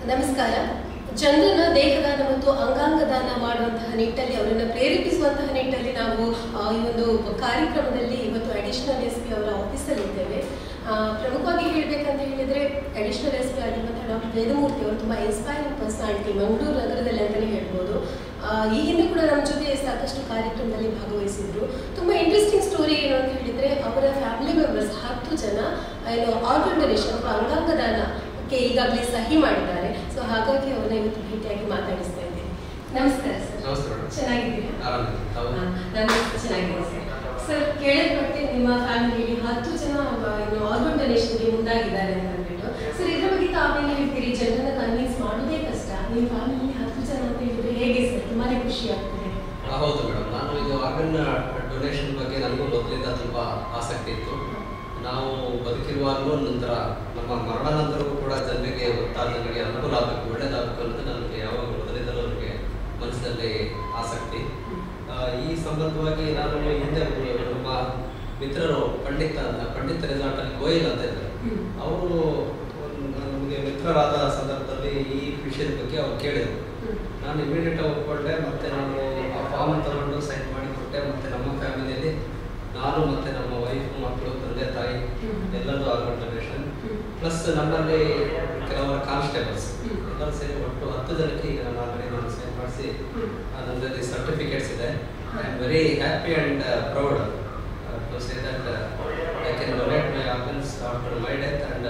ನಮಸ್ಕಾರ ಜನರನ್ನ ದೇಹದಾನ ಮತ್ತು ಅಂಗಾಂಗ ದಾನ ಮಾಡುವಂತಹ ನಿಟ್ಟಲ್ಲಿ ಅವರನ್ನ ಪ್ರೇರೇಪಿಸುವಂತಹ ನಿಟ್ಟಲ್ಲಿ ನಾವು ಆ, ಈ ಒಂದು ಕಾರ್ಯಕ್ರಮದಲ್ಲಿ ಇವತ್ತು ಅಡಿಷನಲ್ ಎಸ್ ಪಿ ಅವರ ಆಫೀಸಲ್ಲಿ ಇದ್ದೇವೆ ಆ, ಪ್ರಮುಖವಾಗಿ ಹೇಳಬೇಕಂತ ಹೇಳಿದ್ರೆ ಅಡಿಷನಲ್ ಎಸ್ ಪಿ ಆಗಿರುವಂತಹ ಡಾಕ್ಟರ್ ವೇದಮೂರ್ತಿ ಅವರು ತುಂಬಾ ಇನ್ಸ್ಪೈರಿಂಗ್ ಪರ್ಸನಾಲಿಟಿ ಮಂಗಳೂರು ನಗರದಲ್ಲಿ ಅಂತಲೇ ಹೇಳ್ಬೋದು ಆ, ಈ ಹಿಂದೆ ಕೂಡ ನಮ್ಮ ಜೊತೆ ಸಾಕಷ್ಟು ಕಾರ್ಯಕ್ರಮದಲ್ಲಿ ಭಾಗವಹಿಸಿದ್ರು ತುಂಬಾ ಇಂಟ್ರೆಸ್ಟಿಂಗ್ ಸ್ಟೋರಿ ಏನು ಅಂತ ಹೇಳಿದ್ರೆ ಅವರ ಫ್ಯಾಮಿಲಿ ಮೆಂಬರ್ಸ್ ಹತ್ತು ಜನ ಏನು ಆರ್ಗನ್ ಡೊನೇಷನ್ ಅಥವಾ ಅಂಗಾಂಗ ದಾನಕ್ಕೆ ಈಗಾಗಲೇ ಸಹಿ ಮಾಡಿದ್ದಾರೆ ಸೊ ಹಾಗಾಗಿ ಅವ್ರನ್ನ ಇವತ್ತು ಭೇಟಿಯಾಗಿ ಮಾತಾಡಿಸ್ತಾ ಇದ್ದೇನೆ ನಮಸ್ಕಾರ ಸರ್ ನಮಸ್ತೆ ಮೇಡಮ್ ಚೆನ್ನಾಗಿದ್ದೀರಾ ಆರಾಮಿದ್ದೀನಿ ತಾವು ಹಾ, ನಾನು ಚೆನ್ನಾಗಿದೆ ಸರ್ ಸರ್ ಕೇಳಲ್ಪಟ್ಟೆ ನಿಮ್ಮ ಫ್ಯಾಮಿಲಿಯಲ್ಲಿ ಹತ್ತು ಜನ ಆ, ಏನು ಆರ್ಗನ್ ಡೊನೇಷನ್ಗೆ ಮುಂದಾಗಿದ್ದಾರೆ ಅಂತ ಅಂದ್ಬಿಟ್ಟು ಸರ್ ಇದ್ರ ಬಗ್ಗೆ ತಾವೇನು ಹೇಳ್ತೀರಿ ಜನರನ್ನ ಕನ್ವಿನ್ಸ್ ಮಾಡೋದೇ ಕಷ್ಟ ನಿಮ್ಮ ಫ್ಯಾಮಿಲಿ ಹತ್ತು ಜನ ಅಂತ ಹೇಳಿದ್ರೆ ಹೇಗೆ ಸರ್ ತುಂಬಾನೇ ಖುಷಿ ಆಗ್ತದೆ ಆ, ಹೌದು ಮೇಡಮ್ ನಾನು ಇದು ಆರ್ಗನ್ ಡೊನೇಷನ್ ಬಗ್ಗೆ ನನಗೂ ಮೊದಲಿಂದ ತುಂಬ ಆಸಕ್ತಿ ಇತ್ತು ನಾವು ಬದುಕಿರುವಾಗಲೂ ನಂತರ ನಮ್ಮ ಮರಣ ನಂತರವೂ ಕೂಡ ಜನರಿಗೆ ಗೊತ್ತಾದ ಜನರಿಗೆ ಅನುಕೂಲ ಆಗಬೇಕು ಒಳ್ಳೇದಾಗಬೇಕು ಅನ್ನೋದು ನನಗೆ ಯಾವಾಗ ಮೊದಲಿಂದಲೂ ನನಗೆ ಮನಸ್ಸಿನಲ್ಲಿ ಆಸಕ್ತಿ ಆ, ಈ ಸಂಬಂಧವಾಗಿ ನಾನು ಹಿಂದೆ ಒಬ್ರು ನಮ್ಮ ಮಿತ್ರರು ಪಂಡಿತ ಪಂಡಿತ ರೆಸಾರ್ಟಲ್ಲಿ ಗೋಯಲ್ ಅಂತ ಇದ್ದಾರೆ ಹ್ಮ್. ಅವರು ನಮಗೆ ಮಿತ್ರರಾದ ಸಂದರ್ಭದಲ್ಲಿ ಈ ವಿಷಯದ ಬಗ್ಗೆ ಅವ್ರು ಕೇಳಿದರು ಹ್ಮ್. ನಾನು ಇಮಿಡಿಯೇಟ್ ಒಪ್ಕೊಂಡೆ ಮತ್ತೆ ನಾನು ಆ ಫಾರ್ಮ್ ತಗೊಂಡು ಸೈನ್ ಮಾಡಿ ಕೊಟ್ಟೆ ಮತ್ತೆ ನಮ್ಮ ಫ್ಯಾಮಿಲಿಯಲ್ಲಿ ನಾನು ಮತ್ತೆ ನಮ್ಮ ವೈಫ್ ಮಕ್ಕಳು ತಂದೆ ತಾಯಿ ಹ್ಮ್. ಎಲ್ಲರೂ ಆರ್ಗನ್ ಡೊನೇಷನ್ ಹ್ಮ್. ಪ್ಲಸ್ ನಮ್ಮಲ್ಲಿ ಕೆಲವರ ಕಾನ್ಸ್ಟೇಬಲ್ಸ್ ಹ್ಮ್. ಎಲ್ಲರೂ ಸೇರಿ ಒಟ್ಟು ಹತ್ತು ಜನಕ್ಕೆ ಈಗ ನಾನು ಆಲ್ರೆಡಿ ನಾನು ಸೈನ್ ಮಾಡಿಸಿ ಹ್ಮ್. ನನ್ನಲ್ಲಿ ಸರ್ಟಿಫಿಕೇಟ್ಸ್ ಇದೆ I am very happy and proud to say that I can donate my organs after my death and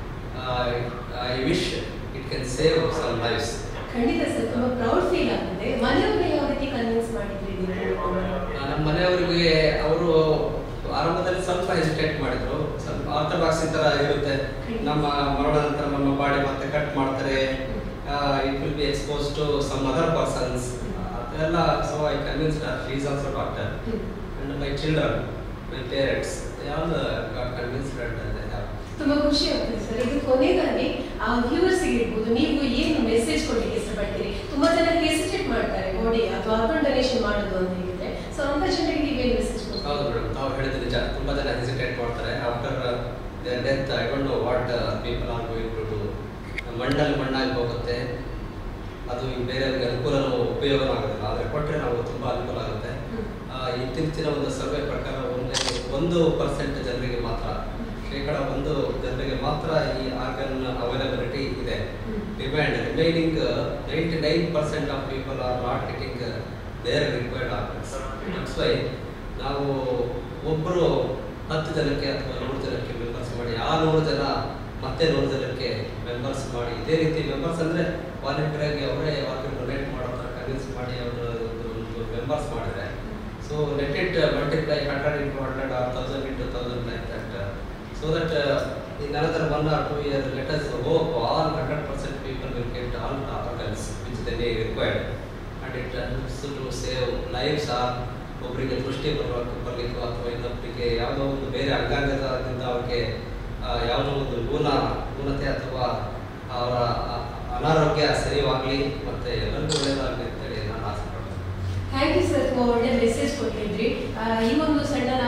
I wish it can save some lives ಖಂಡಿತ ಸರ್ ತುಂಬಾ ಪ್ರೌಡ್ ಫೀಲ್ ಆಗ್ತದೆ ಮನೆಯವ್ರನ್ನ ಯಾವ ರೀತಿ ಕನ್ವಿನ್ಸ್ ಮಾಡಿದ್ರಿ ನೀವು ನಮ್ಮ ಮನೆಯವರಿಗೆ ಅವರು ಆರಂಭದಲ್ಲಿ ಸ್ವಲ್ಪ ಹೆಸಿಟೇಟ್ ಮಾಡಿದ್ರು ಸ್ವಲ್ಪ ಆರ್ಥೋಡಾಕ್ಸಿ ತರ ಇರುತ್ತೆ ನಮ್ಮ ಮರಣ ನಂತರ ನಮ್ಮ ಬಾಡಿ ಮತ್ತೆ ಕಟ್ ಮಾಡ್ತಾರೆ it will be expose to some other persons ಅದೆಲ್ಲ so I convince is also doctor hmm. And my children my parents ಯಾವ್ದು ಗಾಟ್ ಕನ್ವಿನ್ಸ್ಡ್ ಅಂಡ್ ತುಂಬಾ ಖುಷಿ ಆಗ್ತದೆ ಸರ್ ಇದು ಕೊನೆಯದಾಗಿ ಆ ವ್ಯೂವರ್ಸ್ ಇರ್ಬೋದು ನೀವು ಏನು ಮೆಸೇಜ್ ಕೊಡ್ಲಿಕ್ಕೆ ಇಷ್ಟಪಡ್ತೀರಿ ತುಂಬಾ ಜನ ಹೆಸಿಟೇಟ್ ಮಾಡ್ತಾರೆ ಬಾಡಿ ಅಥವಾ ಆರ್ಗನ್ ಡೊನೇಷನ್ ಮಾಡೋದು ಅಂತ ಹೇಳಿದ್ರೆ ಸೊ ಅಂತ ಜನರಿಗೆ ನೀವೇನು ಮೆಸೇಜ್ ಹೌದು ಕೊಡ್ತೀರಿ ಮೇಡಮ್ ತಾವು ಹೇಳಿದ್ರೆ ನಿಜ ತುಂಬಾ ಜನ ಹೆಸಿಟೇಟ್ ಮಾಡ್ತಾರೆ after their death I don't know what people are going to do ಮಣ್ಣಲ್ಲಿ ಮಣ್ಣಾಗಿ ಹೋಗುತ್ತೆ ಅದು ಈ ಬೇರೆಯವ್ರಿಗೆ ಅನುಕೂಲನೂ ಉಪಯೋಗನೂ ಆಗೋದಿಲ್ಲ ಆದರೆ ಕೊಟ್ಟರೆ ನಾವು ತುಂಬ ಅನುಕೂಲ ಆಗುತ್ತೆ ಹ್ಮ್. ಆ, ಇತ್ತೀಚಿನ ಒಂದು ಸರ್ವೆ ಪ್ರಕಾರ ಒಂದೇ ಒಂದು ಪರ್ಸೆಂಟ್ ಜನರಿಗೆ ಮಾತ್ರ ಶೇಕಡ ಒಂದು ಜನರಿಗೆ ಮಾತ್ರ ಈ ಆರ್ಗನ್ ಅವೈಲಬಿಲಿಟಿ ಇದೆ hmm. Demand remaining ninety nine percent of people are not getting their required organs that's why ನಾವು ಒಬ್ಬರು ಹತ್ತು ಜನಕ್ಕೆ ಅಥವಾ ನೂರು ಜನಕ್ಕೆ ಮೆಂಬರ್ಸ್ ಮಾಡಿ ಆ ನೂರು ಜನ ಮತ್ತೆ ನೂರು ಜನಕ್ಕೆ ಮೆಂಬರ್ಸ್ ಮಾಡಿ ಇದೇ ರೀತಿ ಮೆಂಬರ್ಸ್ ಅಂದರೆ ವಾಲಂಟಿಯರ್ ಆಗಿ ಅವರೇ ಆರ್ಗನ್ ಡೊನೇಟ್ ಮಾಡೋ ಥರ ಕನ್ವಿನ್ಸ್ ಮಾಡಿ ಅವರು ಒಂದು ಮೆಂಬರ್ಸ್ ಮಾಡಿದ್ರೆ so let it multiply hundred into hundred or thousand into thousand like that so that uh, in another one or two years, let us hope all 100% people will get all the organs which they may require. And it helps to save lives or ಒಬ್ಬರಿಗೆ ದೃಷ್ಟಿ ಬರಬೇಕು ಬರಲಿಕ್ಕೂ ಅಥವಾ ಇನ್ನೊಬ್ಬರಿಗೆ ಯಾವುದೋ ಒಂದು ಬೇರೆ ಅಂಗಾಂಗದಿಂದ ಅವ್ರಿಗೆ ಆ, ಯಾವುದೋ ಒಂದು ಊನ ಊನತೆ ಅಥವಾ ಅವರ ಆ- ಅನಾರೋಗ್ಯ ಸರಿವಾಗಲಿ ಮತ್ತು ಎಲ್ಲರಿಗೂ ಒಳ್ಳೆಯದಾಗಲಿ ಅಂತೇಳಿ ನಾನು ಆಸೆ ಪಡ್ತೀನಿ ಥ್ಯಾಂಕ್ ಯು ಸರ್ ತುಂಬಾ ಒಳ್ಳೆ ಮೆಸೇಜ್ ಕೊಟ್ಟಿದ್ರಿ ಆ, ಈ ಒಂದು ಸಣ್ಣ